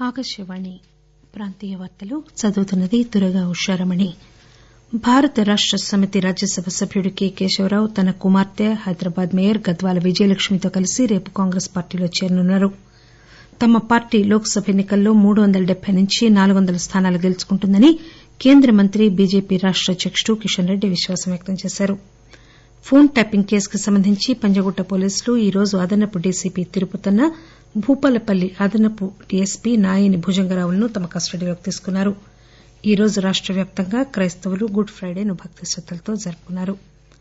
ఆకాశవాణి ప్రాంతీయ వార్తలు చదువుతున్నది దుర్గా ఉషారమణి భారత రాష్ట సమితి రాజ్యసభ సభ్యుడు కె కేశవరావు తన కుమార్తె హైదరాబాద్ మేయర్ గద్వాల విజయలక్ష్మితో కలిసి రేపు కాంగ్రెస్ పార్టీలో చేరనున్నారు తమ పార్టీ లోక్ సభ ఎన్ని కల్లో మూడు వందల డెబ్బై నుంచి నాలుగు వందల స్థానాలు గెలుచుకుంటుందని కేంద్ర మంత్రి బీజేపీ రాష్ట అధ్యకుడు కిషన్ రెడ్డి విశ్వాసం వ్యక్తం చేశారు ఫోన్ ట్యాపింగ్ కేసుకు సంబంధించి పంజాగుట్ట పోలీసులు ఈరోజు అదనపు డీసీపీ తిరుపతన్న భూపాలపల్లి అదనపు డీఎస్పీ నాయిని భుజంగరావులను తమ కస్టడీలోకి తీసుకున్నారు ఈరోజు రాష్ట వ్యాప్తంగా క్రైస్తవులు గుడ్ ప్రైడేను భక్తి శ్రద్దలతో జరుపుకున్నారు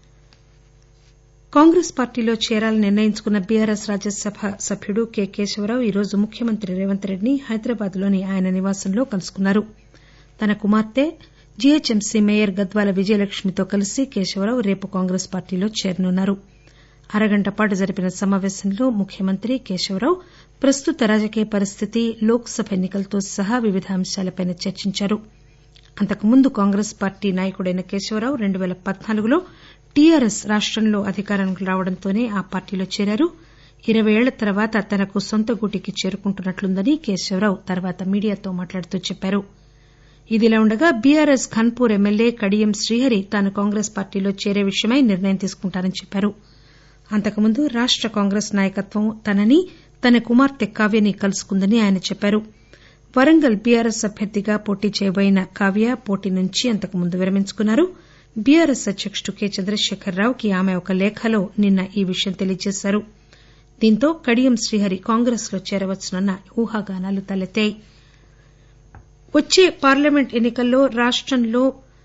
కాంగ్రెస్ పార్టీలో చేరాలని నిర్ణయించుకున్న బీఆర్ఎస్ రాజ్యసభ సభ్యుడు కె కేశవరావు ఈరోజు ముఖ్యమంత్రి రేవంత్ రెడ్డిని హైదరాబాద్ లోని ఆయన నివాసంలో కలుసుకున్నారు తన కుమార్తె జీహెచ్ఎంసీ మేయర్ గద్వాల విజయలక్ష్మితో కలిసి కేశవరావు రేపు కాంగ్రెస్ పార్టీలో చేరనున్నారు అరగంట పాటు జరిపిన సమాపేశంలో ముఖ్యమంత్రి కేశవరావు ప్రస్తుత రాజకీయ పరిస్థితి లోక్ సభ ఎన్ని కలతో సహా వివిధ అంశాలపై చర్చించారు అంతకుముందు కాంగ్రెస్ పార్టీ నాయకుడైన కేశవరావు రెండు పేల పద్నాలుగులో టీఆర్ఎస్ రాష్టంలో అధికారంలోకి రావడంతోనే ఆ పార్టీలో చేరారు ఇరవై ఏళ్ల తర్వాత తనకు నొంత గూటికి చేరుకుంటున్నట్లుందని కేశవరావు తర్వాత మీడియాతో మాట్లాడుతూ చెప్పారు ఇదిలా ఉండగా బీఆర్ఎస్ ఘన్పూర్ ఎమ్మెల్యే కడియం శ్రీహరి తాను కాంగ్రెస్ పార్టీలో చేరే విషయమై నిర్ణయం తీసుకుంటారని చెప్పారు అంతకుముందు రాష్ట కాంగ్రెస్ నాయకత్వం తనని తన కుమార్తె కావ్యని కలుసుకుందని ఆయన చెప్పారు వరంగల్ బీఆర్ఎస్ అభ్యర్థిగా పోటీ చేయబోయిన కావ్య పోటీ నుంచి అంతకుముందు విరమించుకున్నారు బీఆర్ఎస్ అధ్యకుడు కె చంద్రశేఖరరావుకి ఆమె ఒక లేఖలో నిన్న ఈ విషయం తెలియజేశారు దీంతో కడియం శ్రీహరి కాంగ్రెస్ లో చేరవచ్చునన్న ఊహాగానాలు తలెత్తాయి వచ్చే పార్లమెంట్ ఎన్ని కల్లో రాష్టంలో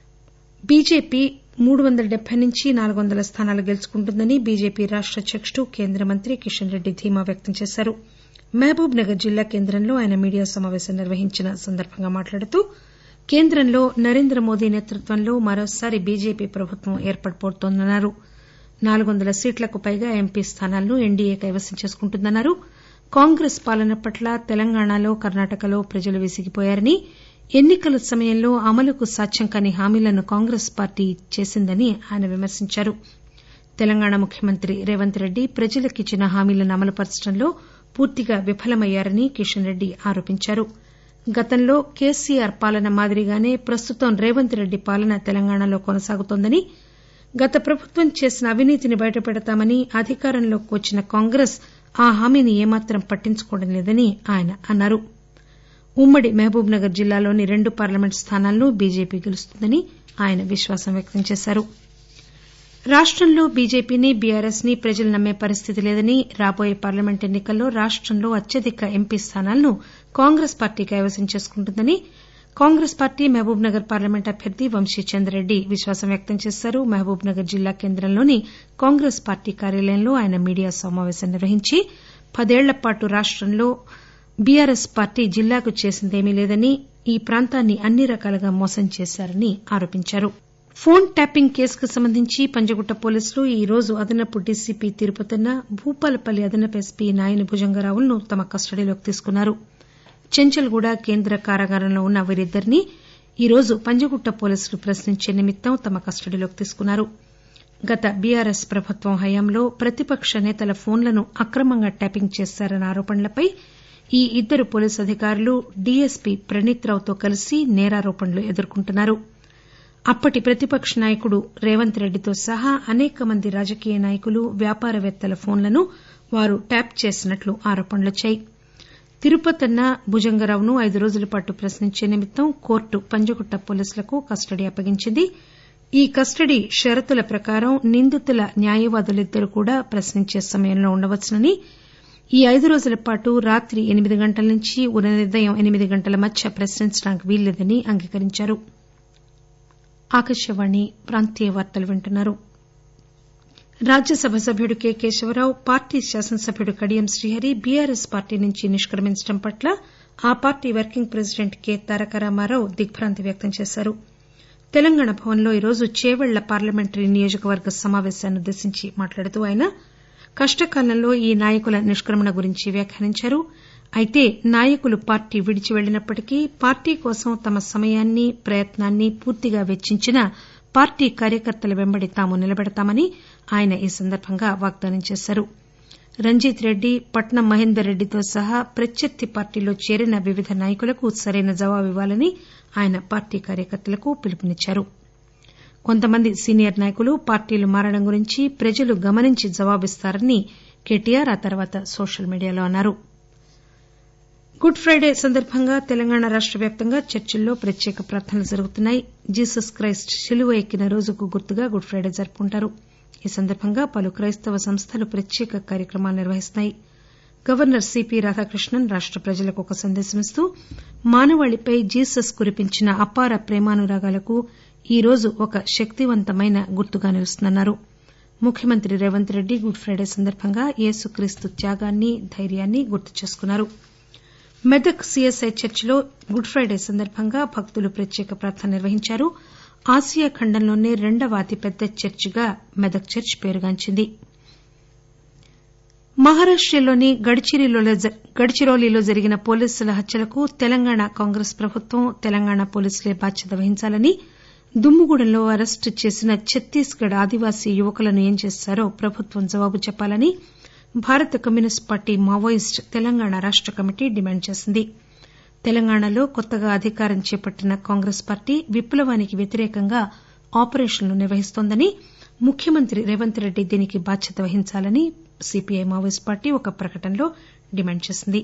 బీజేపీ మూడు వందల డెబ్బై నుంచి నాలుగు వందల స్థానాలు గెలుచుకుంటుందని బీజేపీ రాష్ట అధ్యకుడు కేంద్ర మంత్రి కిషన్ రెడ్డి ధీమా వ్యక్తం చేశారు మహబూబ్ నగర్ జిల్లా కేంద్రంలో ఆయన మీడియా సమాపేశం నిర్వహించిన సందర్బంగా మాట్లాడుతూ కేంద్రంలో నరేంద్ర మోదీ నేతృత్వంలో మరోసారి బీజేపీ ప్రభుత్వం ఏర్పడబోతోందన్నారు నాలుగు వందల సీట్లకు పైగా ఎంపీ స్థానాలను ఎన్డీఏ కైవసం చేసుకుంటుందన్నారు కాంగ్రెస్ పాలన పట్ల తెలంగాణలో కర్నాటకలో ప్రజలు విసిగిపోయారని ఎన్ని కల సమయంలో అమలుకు సాధ్యం కాని హామీలను కాంగ్రెస్ పార్టీ చేసిందని ఆయన విమర్శించారు తెలంగాణ ముఖ్యమంత్రి రేవంత్ రెడ్డి ప్రజలకిచ్చిన హామీలను అమలుపరచడంలో పూర్తిగా విఫలమయ్యారని కిషన్ రెడ్డి ఆరోపించారు గతంలో కేసీఆర్ పాలన మాదిరిగానే ప్రస్తుతం రేవంత్ రెడ్డి పాలన తెలంగాణలో కొనసాగుతోందని గత ప్రభుత్వం చేసిన అవినీతిని బయటపెడతామని అధికారంలోకి వచ్చిన కాంగ్రెస్ ఆ హామీని ఏమాత్రం పట్టించుకోవడం లేదని ఆయన అన్నారు ఉమ్మడి మహబూబ్ నగర్ జిల్లాలోని రెండు పార్లమెంట్ స్థానాలను బీజేపీ గెలుస్తుందని ఆయన విశ్వాసం వ్యక్తం చేశారు రాష్టంలో బీజేపీని బీఆర్ఎస్ ని ప్రజలు నమ్మే పరిస్థితి లేదని రాబోయే పార్లమెంట్ ఎన్ని కల్లో రాష్టంలో అత్యధిక ఎంపీ స్థానాలను కాంగ్రెస్ పార్టీ కైవసం చేసుకుంటుందని కాంగ్రెస్ పార్టీ మహబూబ్ నగర్ పార్లమెంట్ అభ్యర్థి వంశీచంద్రరెడ్డి విశ్వాసం వ్యక్తం చేశారు మహబూబ్ నగర్ జిల్లా కేంద్రంలోని కాంగ్రెస్ పార్టీ కార్యాలయంలో ఆయన మీడియా సమాపేశం నిర్వహించి పదేళ్లపాటు రాష్టంలో బీఆర్ఎస్ పార్టీ జిల్లాకు చేసిందేమీ లేదని ఈ ప్రాంతాన్ని అన్ని రకాలుగా మోసం చేశారని ఆరోపించారు ఫోన్ ట్యాపింగ్ కేసుకు సంబంధించి పంజగుట్ట పోలీసులు ఈరోజు అదనపు డీసీపీ తిరుపతన్న భూపాలపల్లి అదనపు ఎస్పీ నాయని భుజంగరావులను తమ కస్టడీలోకి తీసుకున్నారు చెంచల్గూడ కేంద్ర కారాగారంలో ఉన్న వీరిద్దరినీ ఈరోజు పంజగుట్ట పోలీసులు ప్రశ్నించే నిమిత్తం తమ కస్టడీలోకి తీసుకున్నారు గత బీఆర్ఎస్ ప్రభుత్వం హయాంలో ప్రతిపక్ష నేతల ఫోన్లను అక్రమంగా ట్యాపింగ్ చేశారన్న ఆరోపణలపై ఈ ఇద్దరు పోలీసు అధికారులు డీఎస్పీ ప్రణీత్ రావుతో కలిసి నేరారోపణలు ఎదుర్కొంటున్నారు అప్పటి ప్రతిపక్ష నాయకుడు రేవంత్ రెడ్డితో సహా అనేక మంది రాజకీయ నాయకులు వ్యాపారవేత్తల ఫోన్లను వారు ట్యాప్ చేసినట్లు ఆరోపణలొచ్చాయి తిరుపతన్న భుజంగరావును ఐదు రోజుల పాటు ప్రశ్నించే నిమిత్తం కోర్టు పంజగుట్ట పోలీసులకు కస్టడీ అప్పగించింది ఈ కస్టడీ షరతుల ప్రకారం నిందితుల న్యాయవాదులిద్దరూ కూడా ప్రశ్నించే సమయంలో ఉండవచ్చునని ఈ ఐదు రోజుల పాటు రాత్రి ఎనిమిది గంటల నుంచి ఉదయం ఎనిమిది గంటల మధ్య ప్రశ్నించడానికి వీల్లేదని అంగీకరించారు రాజ్యసభ సభ్యుడు కె కేశవరావు పార్టీ శాసనసభ్యుడు కడియం శ్రీహరి బీఆర్ఎస్ పార్టీ నుంచి నిష్క్రమించడం పట్ల ఆ party working president K Taraka Rama Rao దిగ్బాంతి వ్యక్తం చేశారు తెలంగాణ భవన్లో ఈరోజు చేపెళ్ల పార్లమెంటరీ నియోజకవర్గ సమాపేశాన్ని ఉద్దేశించి మాట్లాడుతూ ఆయన కష్టకాలంలో ఈ నాయకుల నిష్క్రమణ గురించి వ్యాఖ్యానించారు అయితే నాయకులు పార్టీ విడిచి పెళ్లినప్పటికీ పార్టీ కోసం తమ సమయాన్ని ప్రయత్నాన్ని పూర్తిగా వెచ్చించిన పార్టీ కార్యకర్తల వెంబడి తాము నిలబడతామని ఆయన ఈ సందర్బంగా వాగ్దానం చేశారు రంజిత్ రెడ్డి పట్నం మహేందర్ రెడ్డితో సహా ప్రత్యర్థి పార్టీలో చేరిన వివిధ నాయకులకు సరైన జవాబివ్వాలని ఆయన పార్టీ కార్యకర్తలకు పిలుపునిచ్చారు కొంతమంది సీనియర్ నాయకులు పార్టీలు మారడం గురించి ప్రజలు గమనించి జవాబిస్తారని కేటీఆర్ ఆ తర్వాత సోషల్ మీడియాలో అన్నారు గుడ్ ప్రైడే సందర్బంగా తెలంగాణ రాష్ట వ్యాప్తంగా చర్చిల్లో ప్రత్యేక ప్రార్థనలు జరుగుతున్నాయి జీసస్ క్రైస్ట్ శిలువ ఎక్కిన రోజుకు గుర్తుగా గుడ్ ప్రైడే జరుపుకుంటారు ఈ సందర్బంగా పలు క్రైస్తవ సంస్థలు ప్రత్యేక కార్యక్రమాలు నిర్వహిస్తున్నాయి గవర్నర్ సిపి రాధాకృష్ణన్ రాష్ట ప్రజలకు ఒక సందేశమిస్తూ మానవాళిపై జీసస్ కురిపించిన అపార ప్రేమానురాగాలకు ఈ రోజు ఒక శక్తివంతమైన గుర్తుగా నిలుస్తుందన్నారు ముఖ్యమంత్రి రేవంత్ రెడ్డి గుడ్ ప్రైడే సందర్బంగా యేసుక్రీస్తు త్యాగాన్ని ధైర్యాన్ని గుర్తు చేసుకున్నారు మెదక్ సీఎస్ఐ చర్చిలో గుడ్ ప్రైడే సందర్బంగా భక్తులు ప్రత్యేక ప్రార్థన నిర్వహించారు ఆసియా ఖండంలోనే రెండవ అతిపెద్ద చర్చిగా మెదక్ చర్చ్ పేరుగాంచింది మహారాష్టలోని గడ్చిరోలీలో జరిగిన పోలీసుల హత్యలకు తెలంగాణ కాంగ్రెస్ ప్రభుత్వం తెలంగాణ పోలీసులే బాధ్యత వహించాలని దుమ్ముగూడెంలో అరెస్టు చేసిన ఛత్తీస్ గఢ్ ఆదివాసీ యువకులను ఏం చేశారో ప్రభుత్వం జవాబు చెప్పాలని భారత కమ్యూనిస్టు పార్టీ మావోయిస్టు తెలంగాణ రాష్ట కమిటీ డిమాండ్ చేసింది తెలంగాణలో కొత్తగా అధికారం చేపట్టిన కాంగ్రెస్ పార్టీ విప్లవానికి వ్యతిరేకంగా ఆపరేషన్లు నిర్వహిస్తోందని ముఖ్యమంత్రి రేవంత్ రెడ్డి దీనికి బాధ్యత వహించాలని సీపీఐ మావోయిస్టు పార్టీ ఒక ప్రకటనలో డిమాండ్ చేసింది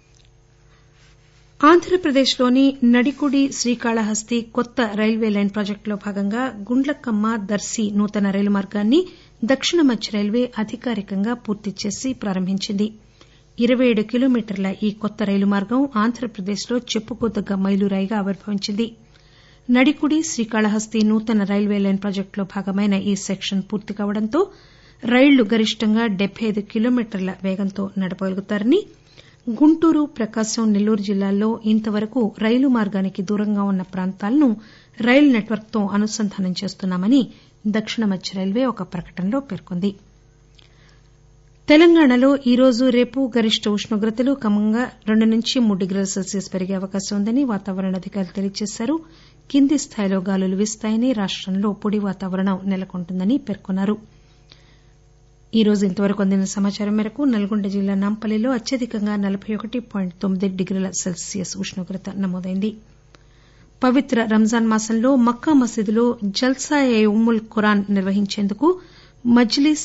ఆంధ్రప్రదేశ్లోని నడికుడి శ్రీకాళహస్తి కొత్త రైల్వే లైన్ ప్రాజెక్టులో భాగంగా గుండ్లకమ్మ దర్శి నూతన రైలు మార్గాన్ని దక్షిణ మధ్య రైల్వే అధికారికంగా పూర్తి చేసి ప్రారంభించింది ఇరవై ఏడు కిలోమీటర్ల ఈ కొత్త రైలు మార్గం ఆంధ్రప్రదేశ్లో చెప్పుకోదగ్గ మైలురాయిగా ఆవిర్భవించింది నడికుడి శ్రీకాళహస్తి నూతన రైల్వే లైన్ ప్రాజెక్టులో భాగమైన ఈ సెక్షన్ పూర్తి కావడంతో రైళ్లు గరిష్టంగా డెబ్బై ఐదు కిలోమీటర్ల వేగంతో నడపగలుగుతారని గుంటూరు ప్రకాశం నెల్లూరు జిల్లాల్లో ఇంతవరకు రైలు మార్గానికి దూరంగా ఉన్న ప్రాంతాలను రైలు నెట్వర్క్ తో అనుసంధానం చేస్తున్నామని దక్షిణ మధ్య రైల్వే ఒక ప్రకటనలో పేర్కొంది తెలంగాణలో ఈరోజు రేపు గరిష్ట ఉష్ణోగ్రతలు క్రమంగా రెండు నుంచి మూడు డిగ్రీల సెల్సియస్ పెరిగే అవకాశం ఉందని వాతావరణ అధికారులు తెలియజేశారు కింది స్థాయిలో గాలులు వీస్తాయని రాష్టంలో పొడి వాతావరణం నెలకొంటుందని పేర్కొన్నారు ఈ రోజు ఇంతవరకు అందిన సమాచారం మేరకు నల్గొండ జిల్లా నాంపల్లిలో అత్యధికంగా నలబై ఒకటి పాయింట్ తొమ్మిది డిగ్రీల సెల్సియస్ ఉష్ణోగ్రత నమోదైంది పవిత్ర రంజాన్ మాసంలో మక్కా మసీదులో జల్సా ఏ ఉమ్ముల్ ఖురాన్ నిర్వహించేందుకు మజ్లీస్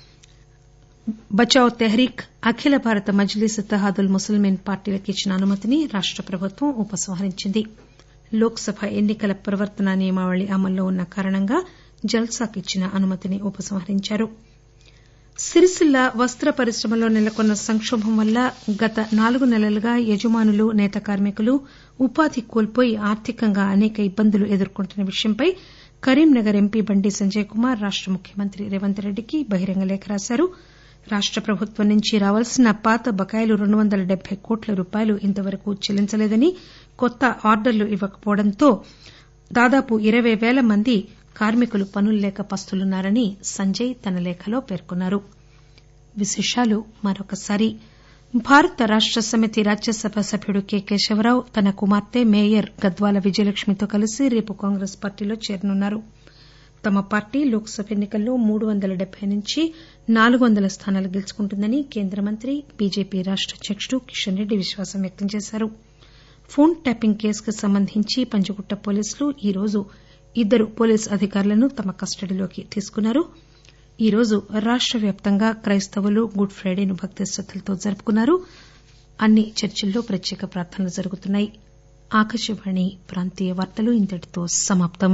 బచావ్ తెహ్రీక్ అఖిల భారత మజ్లీస్ ఇత్తహాదుల్ ముస్లిమీన్ పార్టీలకు ఇచ్చిన అనుమతిని రాష్ట ప్రభుత్వం ఉపసంహరించింది లోక్ సభ ఎన్ని కల ప్రవర్తనా నియమావళి అమల్లో ఉన్న కారణంగా జల్సాకు ఇచ్చిన అనుమతిని ఉపసంహరించారు సిరిసిల్ల వస్త పరిశ్రమలో నెలకొన్న సంకోభం వల్ల గత నాలుగు నెలలుగా యజమానులు నేత కార్మికులు ఉపాధి కోల్పోయి ఆర్థికంగా అనేక ఇబ్బందులు ఎదుర్కొంటున్న విషయంపై కరీంనగర్ ఎంపీ బండి సంజయ్ కుమార్ రాష్ట ముఖ్యమంత్రి రేవంత్ రెడ్డికి బహిరంగ లేఖ రాశారు రాష్ట ప్రభుత్వం నుంచి రావాల్సిన పాత బకాయిలు రెండు వందల డెబ్బై కోట్ల రూపాయలు ఇంతవరకు చెల్లించలేదని కొత్త ఆర్డర్లు ఇవ్వకపోవడంతో దాదాపు ఇరవై పేల మంది కార్మికులు పనులు లేక పస్తులున్నారని సంజయ్ తన లేఖలో పేర్కొన్నారు విశేషాలు మరొకసారి భారత రాష్ట సమితి రాజ్యసభ సభ్యుడు కె కేశవరావు తన కుమార్తె మేయర్ గద్వాల విజయలక్ష్మితో కలిసి రేపు కాంగ్రెస్ పార్టీలో చేరనున్నారు తమ పార్టీ లోక్ సభ ఎన్ని కల్లో మూడు వందల డెబ్బై నుంచి నాలుగు వందల స్థానాలు గెలుచుకుంటుందని కేంద్ర మంత్రి బీజేపీ రాష్ట అధ్యకుడు కిషన్ రెడ్డి విశ్వాసం వ్యక్తం చేశారు ఫోన్ ట్యాపింగ్ కేసుకు సంబంధించి పంజగుట్ట పోలీసులు ఈరోజు ఇద్దరు పోలీసు అధికారులను తమ కస్టడీలోకి తీసుకున్నారు ఈరోజు రాష్ట వ్యాప్తంగా క్రైస్తవులు గుడ్ ప్రైడేను భక్తి శ్రద్దలతో జరుపుకున్నారు అన్ని చర్చిల్లో ప్రత్యేక ప్రార్థనలు జరుగుతున్నాయి ఆకాశవాణి ప్రాంతీయ వార్తలు ఇంతటితో సమాప్తం